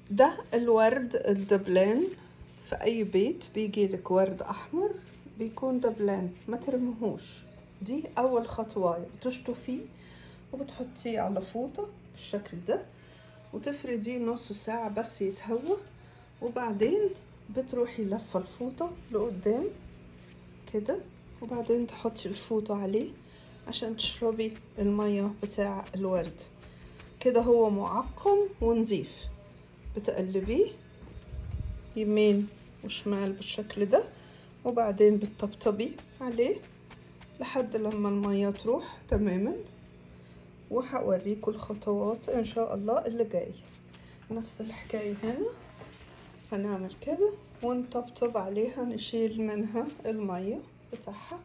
ده الورد الدبلان في اي بيت بيجي لك ورد احمر بيكون دبلان ما ترميهوش دي اول خطوة بتشطفيه وبتحطيه على فوطة بالشكل ده وتفرديه نص ساعة بس يتهوى وبعدين بتروحي لفة الفوطة لقدام كده وبعدين تحطي الفوطة عليه عشان تشربي المية بتاع الورد كده هو معقم ونظيف بتقلبيه يمين وشمال بالشكل ده وبعدين بتطبطبي عليه لحد لما المية تروح تماما وهوريكم الخطوات ان شاء الله اللي جاي نفس الحكاية هنا هنعمل كده ونطبطب عليها نشيل منها المية بتاعها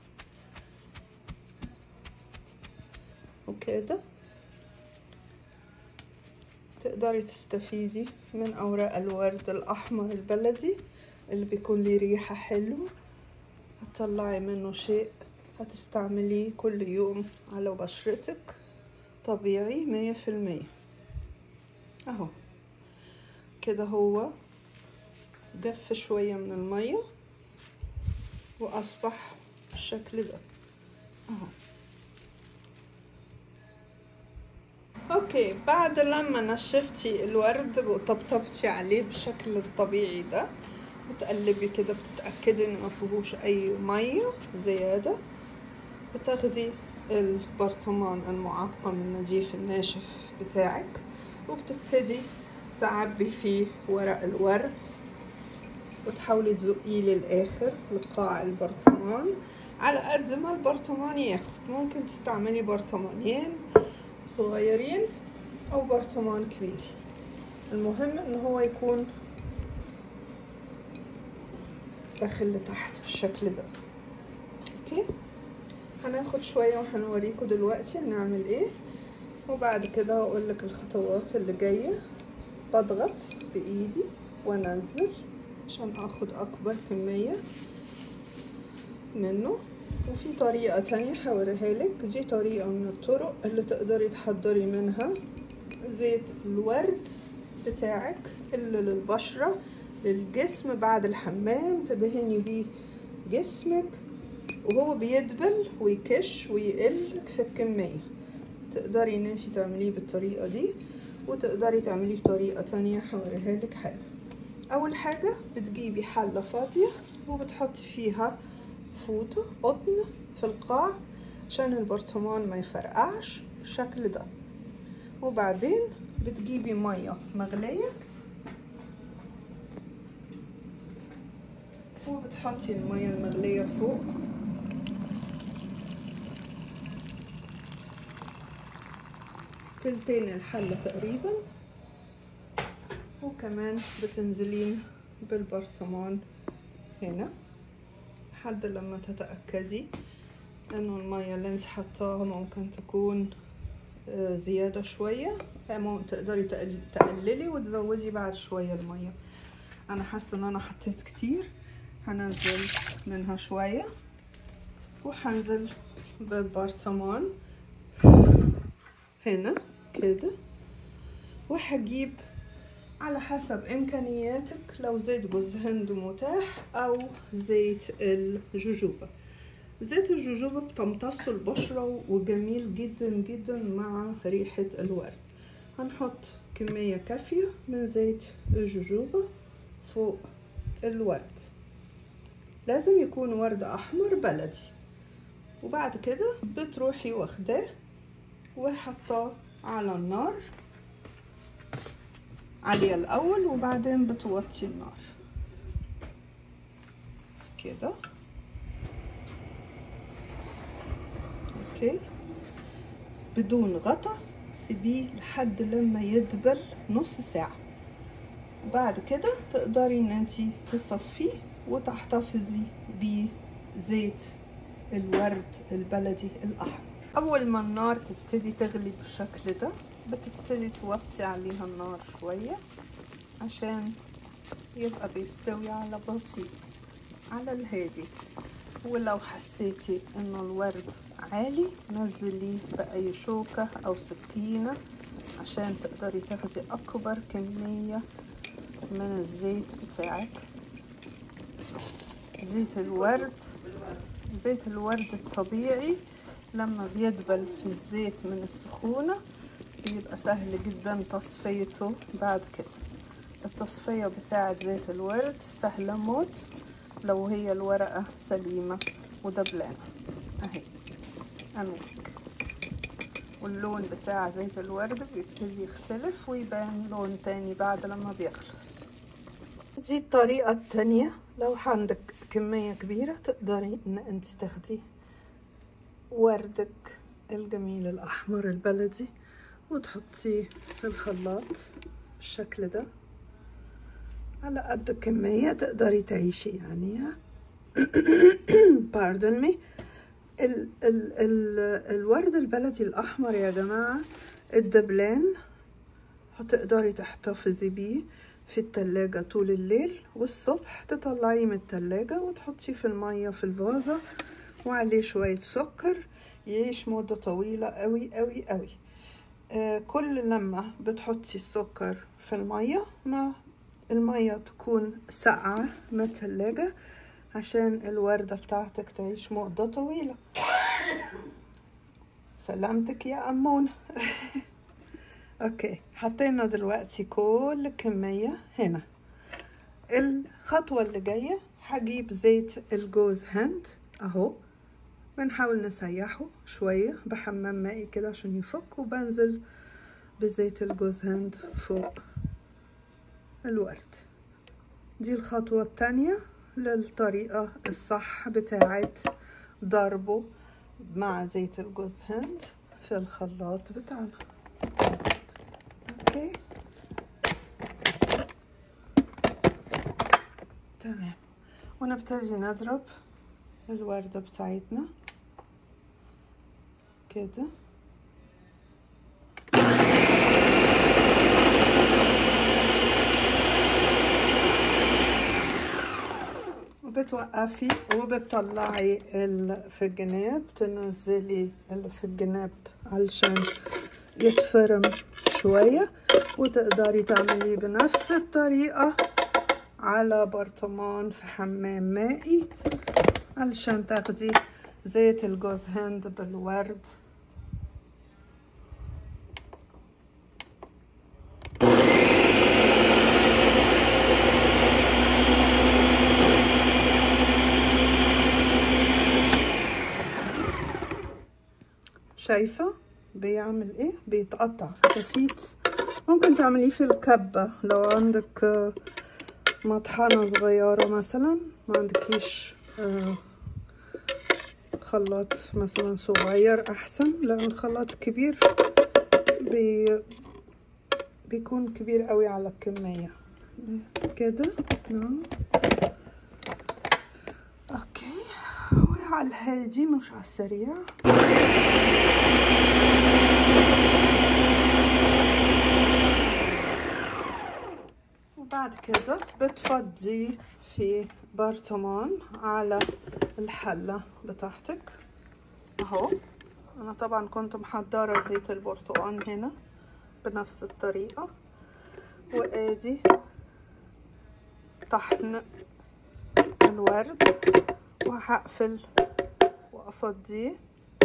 وكده تقدري تستفيدي من أوراق الورد الأحمر البلدي اللي بيكون ليه ريحة حلوة هتطلعي منه شيء هتستعمليه كل يوم على بشرتك طبيعي مية في المية اهو كده هو جف شوية من المية وأصبح بالشكل ده اهو اوكي بعد لما نشفتي الورد وطبطبتي عليه بالشكل الطبيعي ده بتقلبي كده بتتأكدي ان ما فيهوش اي مية زيادة بتاخدي البرطمان المعقم النظيف الناشف بتاعك وبتبتدي تعبي فيه ورق الورد وتحاولي تزقيه للآخر لقاع البرطمان على قد ما البرطمان ياخد ممكن تستعملي برطمانين صغيرين أو برطمان كبير المهم إن هو يكون داخل لتحت بالشكل ده اوكي هناخد شوية وهنوريكم دلوقتي هنعمل ايه وبعد كده هقول لك الخطوات اللي جاية بضغط بايدي وانزل عشان اخد اكبر كمية منه وفي طريقة تانية هوريها لك دي طريقة من الطرق اللي تقدري تحضري منها زيت الورد بتاعك اللي للبشرة للجسم بعد الحمام تدهني بيه جسمك وهو بيدبل ويكش ويقل في الكمية تقدري ان انتي تعمليه بالطريقة دي وتقدري تعمليه بطريقة تانية هوريها لك حاجة اول حاجة بتجيبي حلة فاضية وبتحطي فيها فوطة قطن في القاع عشان البرطمان ما يفرقعش بالشكل ده وبعدين بتجيبي مية مغلية وبتحطي المية المغلية فوق تلتين الحلة تقريبا وكمان بتنزلين بالبرطمان هنا لحد لما تتأكدي انه المية اللي انت حطاها ممكن تكون زيادة شوية تقدري تقللي وتزودي بعد شوية المية انا حاسة ان انا حطيت كتير هنزل منها شوية وهنزل بالبرطمان هنا كده وهجيب على حسب امكانياتك لو زيت جوز هند متاح او زيت الجوجوبا زيت الجوجوبا بتمتص البشرة وجميل جدا جدا مع ريحة الورد هنحط كمية كافية من زيت الجوجوبا فوق الورد لازم يكون ورد احمر بلدي وبعد كده بتروحي واخداه وحطاه على النار عالية الأول وبعدين بتوطي النار كده اوكي بدون غطا سيبيه لحد لما يدبل نص ساعة بعد كده تقدري ان انتي تصفيه وتحتفظي بزيت الورد البلدي الأحمر أول ما النار تبتدي تغلي بالشكل ده بتبتدي توطي عليها النار شوية عشان يبقى بيستوي على بطيء على الهادي ولو حسيتي انه الورد عالي نزليه بأي شوكة أو سكينة عشان تقدري تاخدي أكبر كمية من الزيت بتاعك زيت الورد زيت الورد الطبيعي لما بيدبل في الزيت من السخونة بيبقى سهل جدا تصفيته بعد كده التصفية بتاعة زيت الورد سهلة موت لو هي الورقة سليمة ودبلانة اهي اميك واللون بتاع زيت الورد بيبتدي يختلف ويبان لون تاني بعد لما بيخلص دي الطريقة التانية لو عندك كمية كبيرة تقدري ان انت تاخدي وردك الجميل الاحمر البلدي وتحطيه في الخلاط بالشكل ده على قد كمية تقدري تعيشي يعني pardon me ال ال ال الورد البلدي الأحمر يا جماعة الدبلان هتقدري تحتفظي بيه في التلاجة طول الليل والصبح تطلعيه من التلاجة وتحطيه في المية في الفازة وعليه شوية سكر يعيش مدة طويلة قوي قوي قوي آه كل لما بتحطي السكر في المية ما المية تكون ساقعة من التلاجة عشان الوردة بتاعتك تعيش مدة طويلة سلامتك يا أمونة اوكي حطينا دلوقتي كل الكمية هنا الخطوة اللي جاية هجيب زيت الجوز هند اهو بنحاول نسيحه شوية بحمام مائي كده عشان يفك وبنزل بزيت الجوز هند فوق الورد دي الخطوة التانية للطريقة الصح بتاعت ضربه مع زيت الجوز هند في الخلاط بتاعنا اوكي تمام ونبتدي نضرب الوردة بتاعتنا كده وبتوقفي وبتطلعي اللي في الجناب تنزلي اللي في الجناب علشان يتفرم شوية وتقدري تعمليه بنفس الطريقة على برطمان في حمام مائي علشان تاخدي زيت الجوز هند بالورد شايفة بيعمل ايه بيتقطع في كفيت ممكن تعمليه في الكبة لو عندك مطحنة صغيرة مثلا ما عندكيش خلاط مثلا صغير احسن لان الخلاط الكبير بي بيكون كبير قوي على الكمية كده نعم اوكي وعلى الهادي مش على السريع وبعد كده بتفضي في برطمان على الحلة بتاعتك اهو انا طبعا كنت محضرة زيت البرتقال هنا بنفس الطريقة وادي طحن الورد وهقفل وافضيه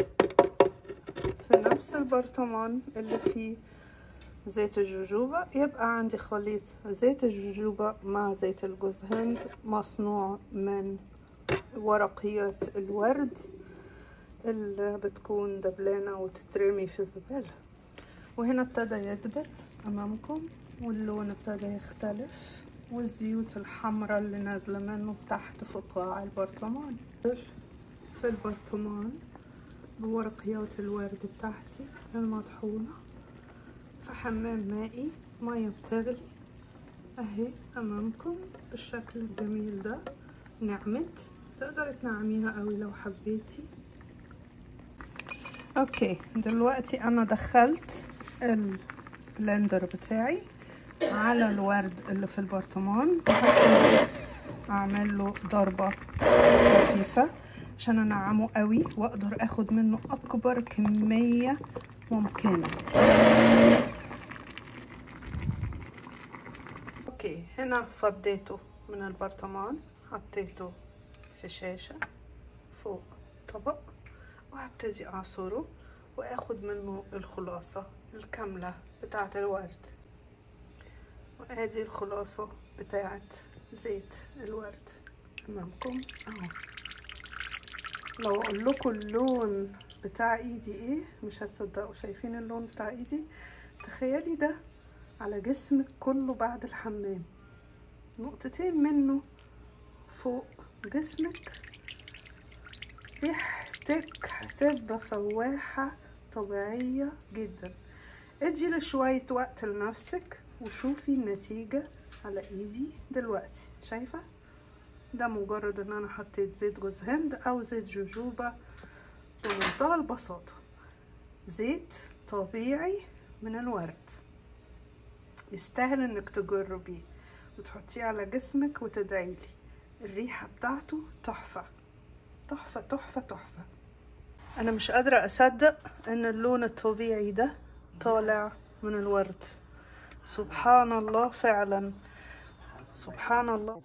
في نفس البرطمان اللي فيه زيت الجوجوبا يبقى عندي خليط زيت الجوجوبا مع زيت الجوز هند مصنوع من ورقيات الورد اللي بتكون دبلانة وتترمي في الزبالة وهنا ابتدى يدبل أمامكم واللون ابتدى يختلف والزيوت الحمراء اللي نازلة منه تحت في قاع البرطمان في البرطمان بورقيات الورد بتاعتي المطحونة في حمام مائي مية بتغلي اهي امامكم بالشكل الجميل ده نعمت تقدري تنعميها قوي لو حبيتي اوكي دلوقتي انا دخلت البلندر بتاعي على الورد اللي في البرطمان وهبتدي اعمل له ضربة خفيفة عشان انعمه قوي واقدر اخد منه اكبر كمية ممكنة اوكي اوكي هنا فضيته من البرطمان حطيته في شاشة فوق طبق وهبتدي اعصره واخد منه الخلاصة الكاملة بتاعة الورد وادي الخلاصة بتاعة زيت الورد امامكم اهو لو اقول لكم اللون بتاع ايدي ايه مش هتصدقوا شايفين اللون بتاع ايدي تخيلي ده على جسمك كله بعد الحمام نقطتين منه فوق جسمك ريحتك هتبقى فواحة طبيعية جدا ادي لشوية وقت لنفسك وشوفي النتيجة على ايدي دلوقتي شايفة ده مجرد ان انا حطيت زيت جوز هند او زيت جوجوبا بمنتهى البساطة زيت طبيعي من الورد يستاهل انك تجربيه وتحطيه على جسمك وتدعيلي الريحة بتاعته تحفة تحفة تحفة تحفة انا مش قادرة اصدق ان اللون الطبيعي ده طالع من الورد سبحان الله فعلا سبحان الله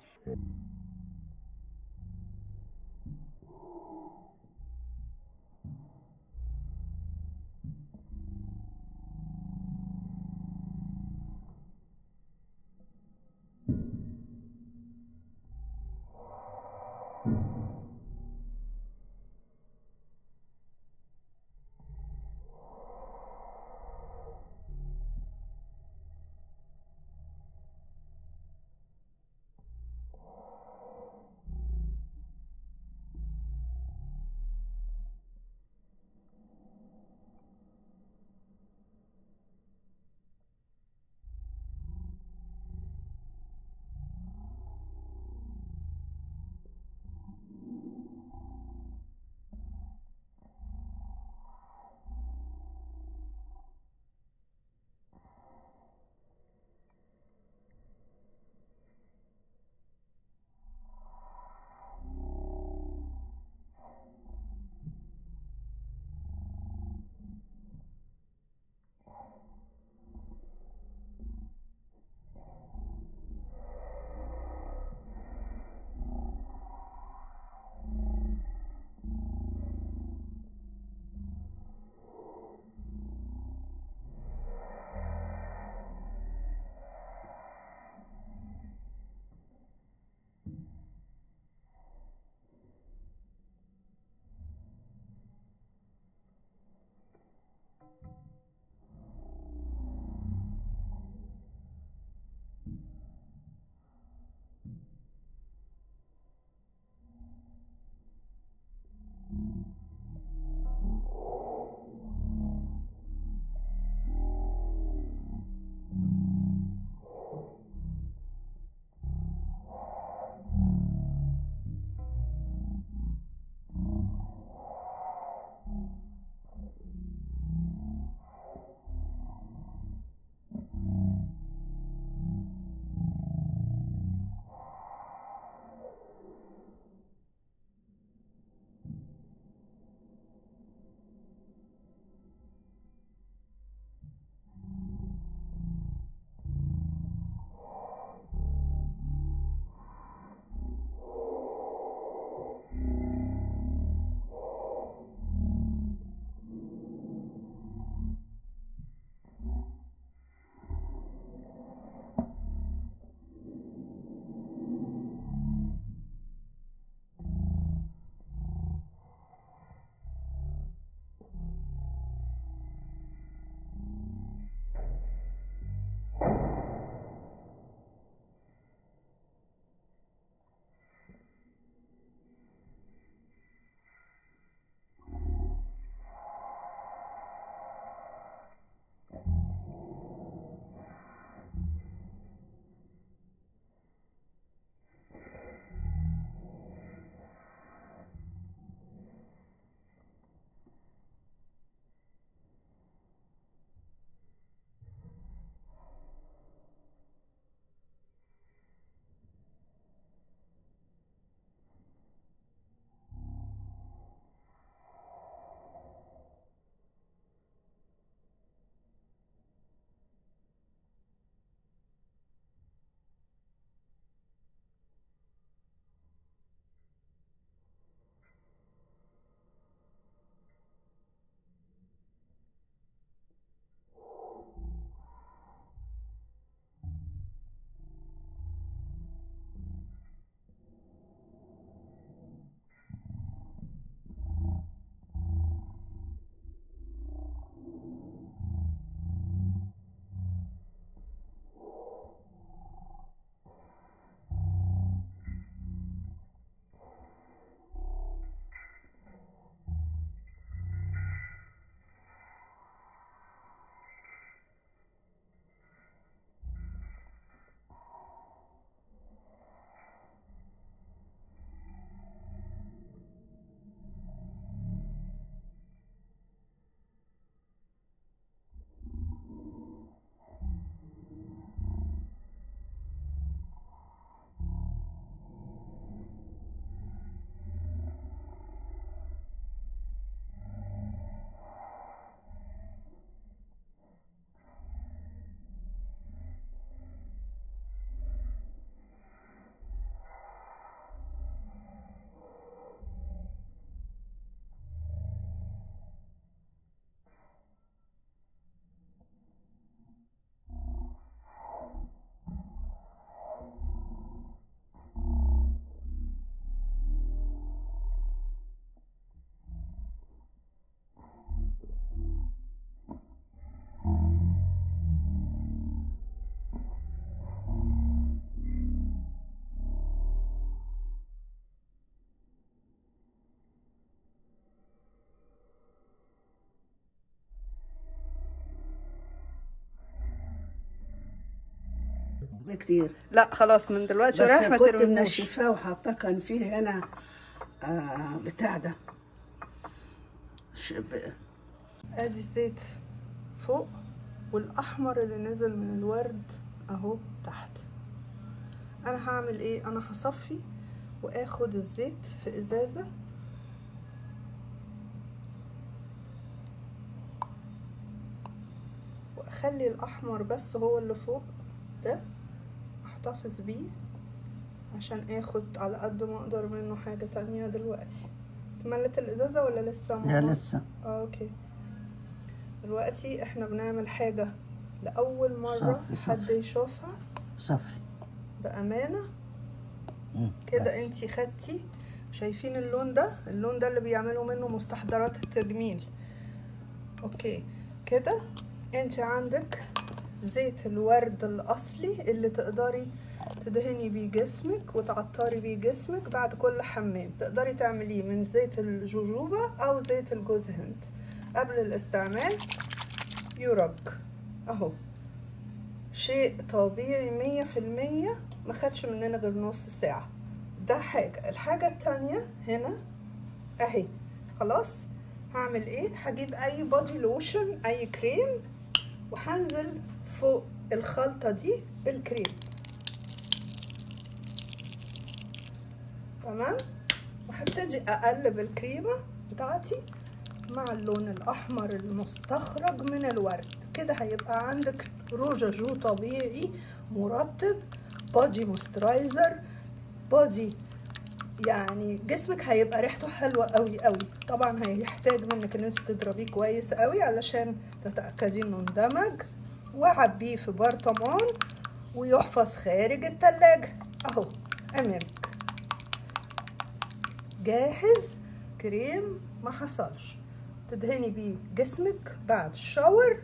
بكتير لا خلاص من دلوقتي بس ورايح ما كنت ترميهوش منشفاه وحاطاه كان فيه هنا آه بتاع ده ش- ب- ادي الزيت فوق والاحمر اللي نزل من الورد اهو تحت انا هعمل ايه انا هصفي واخد الزيت في ازازه واخلي الاحمر بس هو اللي فوق ده احتفظ بيه عشان اخد على قد ما اقدر منه حاجه تانية دلوقتي اتملت الازازه ولا لسه لا ماما؟ لسه اه اوكي دلوقتي احنا بنعمل حاجة لأول مرة صفي، صفي. حد يشوفها صفي بأمانة مم، كده بس. انتي خدتي شايفين اللون ده اللون ده اللي بيعملوا منه مستحضرات التجميل اوكي كده انتي عندك زيت الورد الأصلي اللي تقدري تدهني بيه جسمك وتعطري بيه جسمك بعد كل حمام تقدري تعمليه من زيت الجوجوبا أو زيت الجوز هند قبل الاستعمال يرج اهو شيء طبيعي مية في المية ما خدش مننا غير نص ساعة ده حاجة الحاجة التانية هنا اهي خلاص هعمل ايه هجيب اي بودي لوشن اي كريم وهنزل فوق الخلطة دي بالكريم تمام وهبتدي اقلب الكريمة بتاعتي مع اللون الاحمر المستخرج من الورد كده هيبقى عندك روجاجو طبيعي مرطب بودي موسترايزر بودي يعني جسمك هيبقى ريحته حلوه قوي قوي طبعا هيحتاج منك ان انت تضربيه كويس قوي علشان تتاكدي انه اندمج وعبيه في برطمان ويحفظ خارج التلاجة اهو امامك جاهز كريم ما حصلش تدهني بيه جسمك بعد الشاور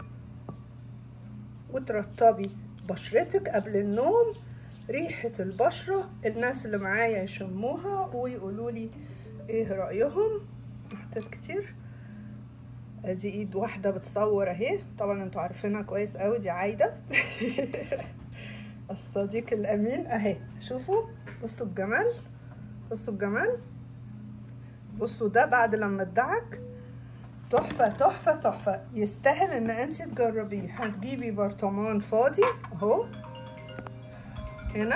وترطبي بشرتك قبل النوم ريحة البشرة الناس اللي معايا يشموها ويقولوا لي ايه رأيهم حطيت كتير ادي ايد واحدة بتصور اهي طبعا انتوا عارفينها كويس قوي دي عايدة الصديق الامين اهي شوفوا بصوا الجمال بصوا الجمال بصوا ده بعد لما ادعك تحفة تحفة تحفة يستاهل ان انت تجربيه هتجيبي برطمان فاضي اهو هنا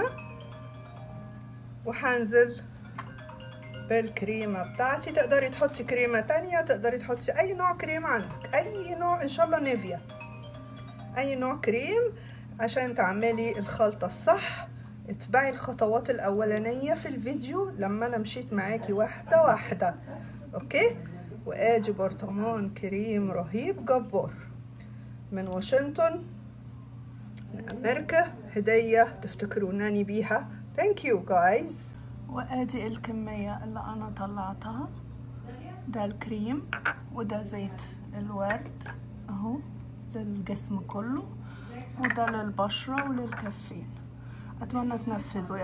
وهنزل بالكريمة بتاعتي تقدري تحطي كريمة تانية تقدري تحطي اي نوع كريم عندك اي نوع ان شاء الله نيفيا اي نوع كريم عشان تعملي الخلطة الصح اتبعي الخطوات الاولانية في الفيديو لما انا مشيت معاكي واحدة واحدة اوكي وادي برطمان كريم رهيب جبار من واشنطن من امريكا هدية تفتكرونني بيها ثانك يو جايز وادي الكمية اللي انا طلعتها ده الكريم وده زيت الورد اهو للجسم كله وده للبشرة وللكفين اتمنى تنفذوا